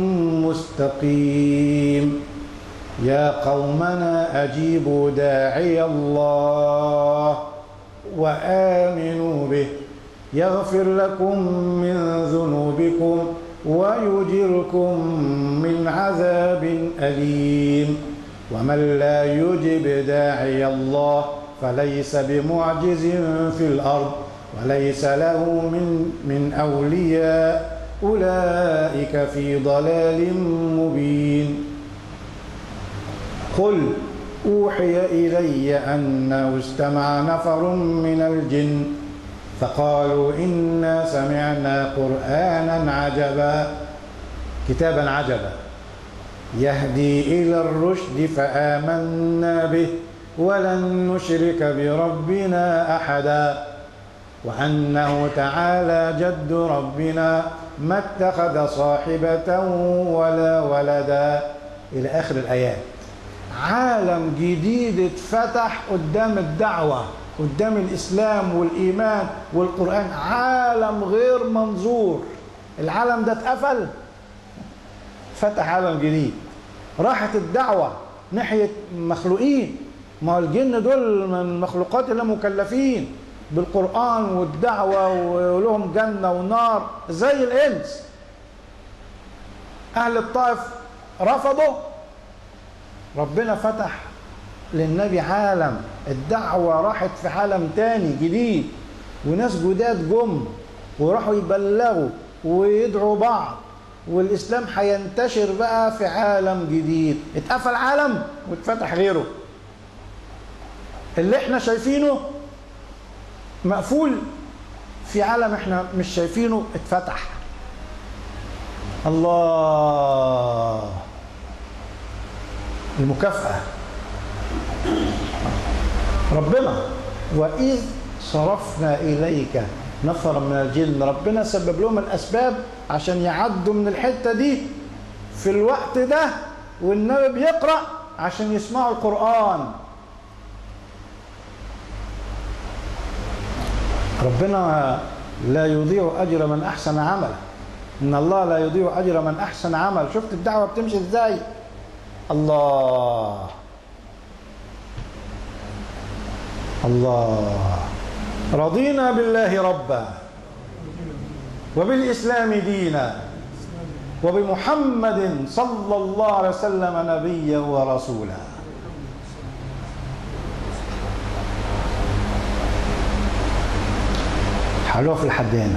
مستقيم يا قومنا أجيبوا داعي الله وآمنوا به يغفر لكم من ذنوبكم ويجركم من عذاب أليم ومن لا يجب داعي الله فليس بمعجز في الأرض وليس له من من أولياء أولئك في ضلال مبين قل أوحي إلي أنه استمع نفر من الجن فقالوا إنا سمعنا قرآنا عجبا كتابا عجبا يهدي إلى الرشد فآمنا به ولن نشرك بربنا أحدا وأنه تعالى جد ربنا ما اتخذ صاحبة ولا ولدا إلى آخر الآيات عالم جديد اتفتح قدام الدعوة قدام الإسلام والإيمان والقرآن عالم غير منظور العالم ده اتقفل فتح عالم جديد راحت الدعوة ناحية مخلوقين ما هو الجن دول من المخلوقات اللي مكلفين بالقرآن والدعوة ولهم جنة ونار زي الإنس أهل الطائف رفضوا ربنا فتح للنبي عالم الدعوة راحت في عالم تاني جديد وناس جداد جم وراحوا يبلغوا ويدعوا بعض والإسلام هينتشر بقى في عالم جديد اتقفل عالم واتفتح غيره اللي احنا شايفينه مقفول في عالم احنا مش شايفينه اتفتح الله المكافأة ربنا وإذ صرفنا إليك نفرا من الجن ربنا سبب لهم الأسباب عشان يعدوا من الحتة دي في الوقت ده والنبي بيقرأ عشان يسمعوا القرآن ربنا لا يضيع أجر من أحسن عملا إن الله لا يضيع أجر من أحسن عمل شفت الدعوة بتمشي إزاي الله الله رضينا بالله ربا وبالإسلام دينا وبمحمد صلى الله عليه وسلم نبيا ورسولا حلوة في لحد هنا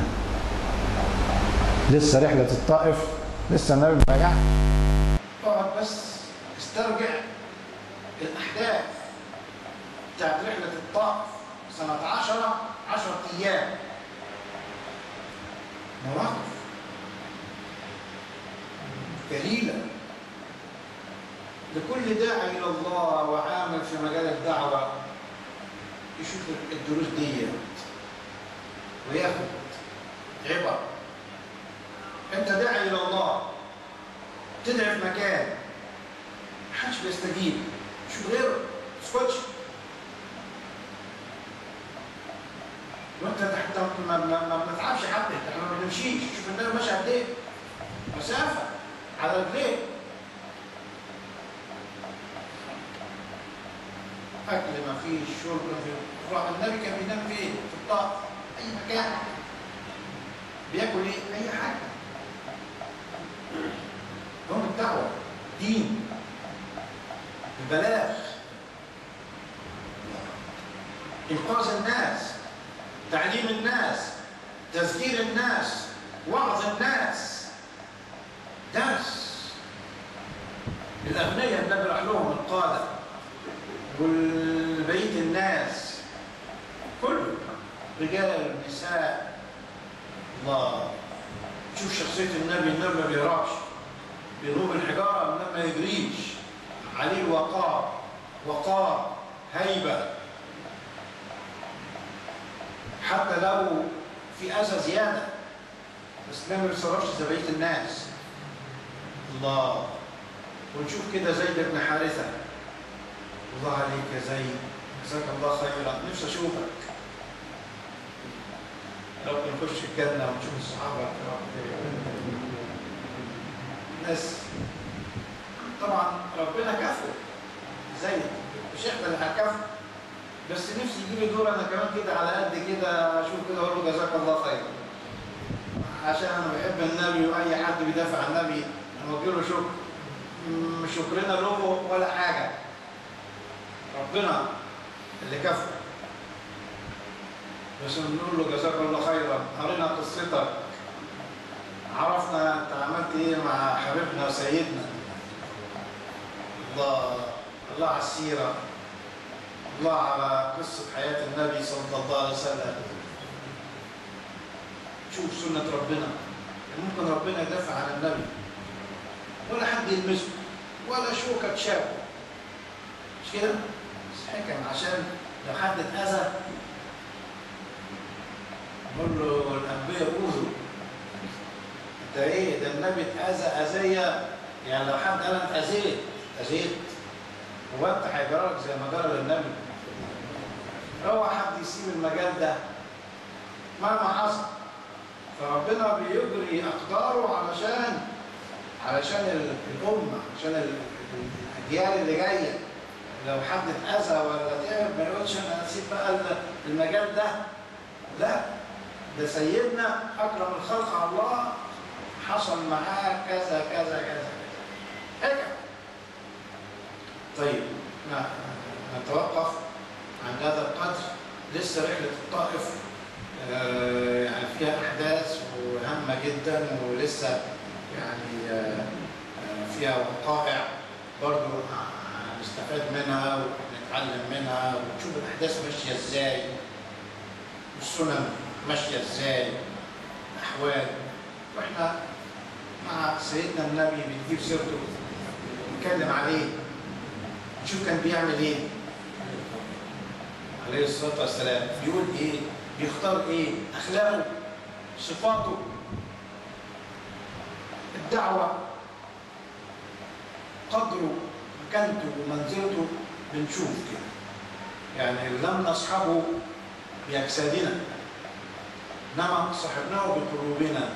لسه رحلة الطائف لسه النبي ما رجعش اقعد بس استرجع الأحداث بتاعت رحلة الطائف سنة عشرة عشرة أيام مواقف جليلة لكل داعي إلى الله وعامل في مجال الدعوة يشوف الدروس دي وياخد عبر انت داعي الى الله تدعي في مكان محدش بيستجيب شوف غيره ما تسكتش وانت تحت ما, ما, ما بنتعبش حتى احنا ما بنمشيش شوف النبي ماشي قد ايه مسافه على رجليه اكل ما فيش شرب ما فيش راح النبي كان بينام فين في الطائف اي مكان بياكل ايه اي حاجه يوم الدعوه دين البلاغ انقاذ الناس تعليم الناس تذكير الناس وعظ الناس درس الاغنياء النبي راح لهم القاده والبيت الناس كله رجال نساء الله شوف شخصية النبي النبي ما بيهربش بيضرب الحجارة النبي ما يجريش عليه وقار وقار هيبة حتى لو في أذى زيادة بس النبي ما بيتصرفش زي بقية الناس الله ونشوف كده زيد بن حارثة الله عليك يا زيد جزاك الله خيرا نفسي أشوفك لو نخش الجنة ونشوف الصحابة ناس طبعا ربنا كفو زي مش احنا اللي هنكفو بس نفسي يجي لي دور انا كمان كده على قد كده اشوف كده اقول له جزاك الله خير عشان انا بحب النبي واي حد بيدافع عن النبي انا بوجه له شكر مش شكرنا له ولا حاجه ربنا اللي كفو بس نقول له جزاك الله خيرا قرينا قصتك عرفنا انت عملت ايه مع حبيبنا وسيدنا الله الله على السيره الله على قصه حياه النبي صلى الله عليه وسلم شوف سنه ربنا ممكن ربنا يدافع عن النبي ولا حد يلمسه ولا شوكه تشابه مش كده؟ بس حكم عشان لو حد اتاذى نقول له الانبياء قولوا انت ايه ده النبي اتاذى اذيه يعني لو حد قال انا اتاذيت اتاذيت هو انت هيجرالك زي ما جرى للنبي اوعى حد يسيب المجال ده مهما حصل فربنا بيجري اقداره علشان علشان الامه عشان الاجيال اللي جايه لو حد اتاذى ولا تعب ما يقولش انا اسيب بقى المجال ده لا ده سيدنا اكرم الخلق على الله حصل معاه كذا كذا كذا كذا حكم طيب نتوقف عند هذا القدر لسه رحلة الطائف آه يعني فيها أحداث وهامة جدا ولسه يعني آه فيها وقائع برضو نستفاد منها ونتعلم منها ونشوف الأحداث ماشية إزاي والسنن ماشية إزاي الأحوال وإحنا مع سيدنا النبي بنجيب سيرته نتكلم عليه نشوف كان بيعمل إيه عليه الصلاة والسلام بيقول إيه بيختار إيه أخلاقه صفاته الدعوة قدره مكانته ومنزلته بنشوف كده يعني لم نصحبه بأجسادنا إنما صحبناه بقلوبنا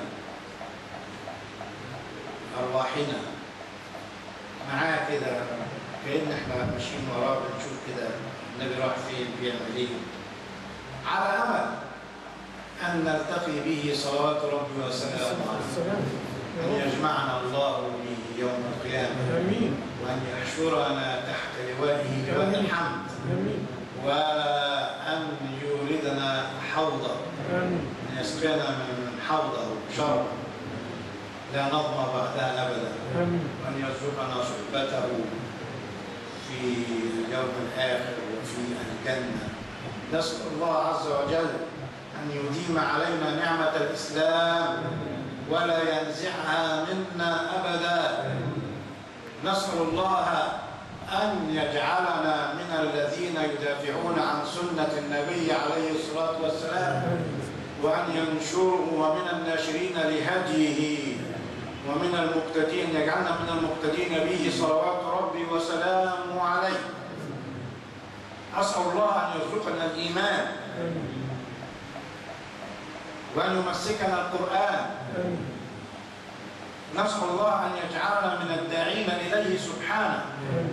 أرواحنا معاه كده كأن احنا ماشيين وراه بنشوف كده النبي راح فين بيعمل ايه على أمل أن نلتقي به صلوات ربي وسلامه عليه أن يجمعنا الله به يوم القيامة آمين وأن يحشرنا تحت لوائه لواء الحمد آمين وأن يوردنا حوضه آمين أن يسقينا من حوضه شربا لا نظمى بعدها أبدا آمين وأن يرزقنا صحبته في اليوم الآخر وفي الجنة نسأل الله عز وجل أن يديم علينا نعمة الإسلام ولا ينزعها منا أبدا نسأل الله أن يجعلنا من الذين يدافعون عن سنة النبي عليه الصلاة والسلام وأن ينشروا ومن الناشرين لهديه ومن المقتدين يجعلنا من المقتدين به صلوات ربي وسلامه عليه أسأل الله أن يرزقنا الإيمان وأن يمسكنا القرآن نسأل الله أن يجعلنا من الداعين إليه سبحانه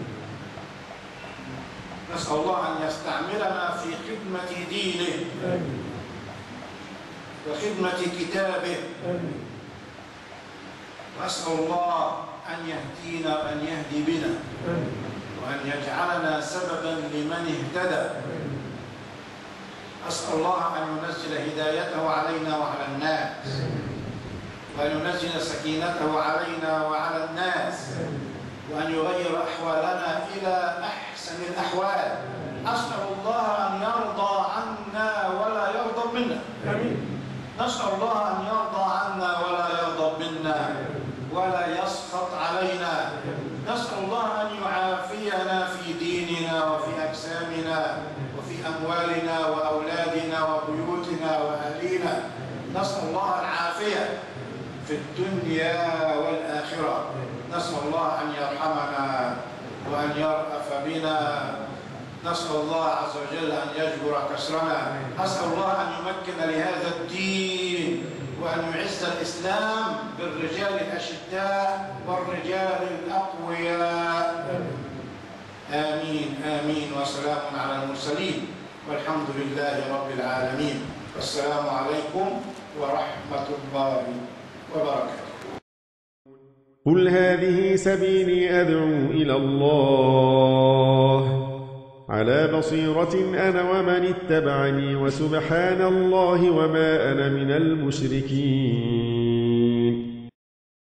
نسأل الله أن يستعملنا في خدمة دينه وخدمة كتابه وأسأل الله أن يهدينا وأن يهدي بنا وأن يجعلنا سببا لمن اهتدى أسأل الله أن ينزل هدايته علينا وعلى الناس وأن ينزل سكينته علينا وعلى الناس وأن يغير أحوالنا إلى أحسن الأحوال أسأل الله أن يرضى عنا ولا يغضب منا نسأل الله أن يرضى عنا ولا يغضب منا ولا يسخط علينا نسأل الله أن يعافينا في ديننا وفي أجسامنا وفي أموالنا وأولادنا وبيوتنا وأهلينا نسأل الله العافية في الدنيا والآخرة نسأل الله أن يرحمنا وأن يرأف بنا نسأل الله عز وجل أن يجبر كسرنا أسأل الله أن يمكن لهذا الدين وأن يعز الإسلام بالرجال الأشداء والرجال الأقوياء آمين آمين وسلام على المرسلين والحمد لله رب العالمين والسلام عليكم ورحمة الله وبركاته قل هذه سبيلي أدعو إلى الله على بصيرة أنا ومن اتبعني وسبحان الله وما أنا من المشركين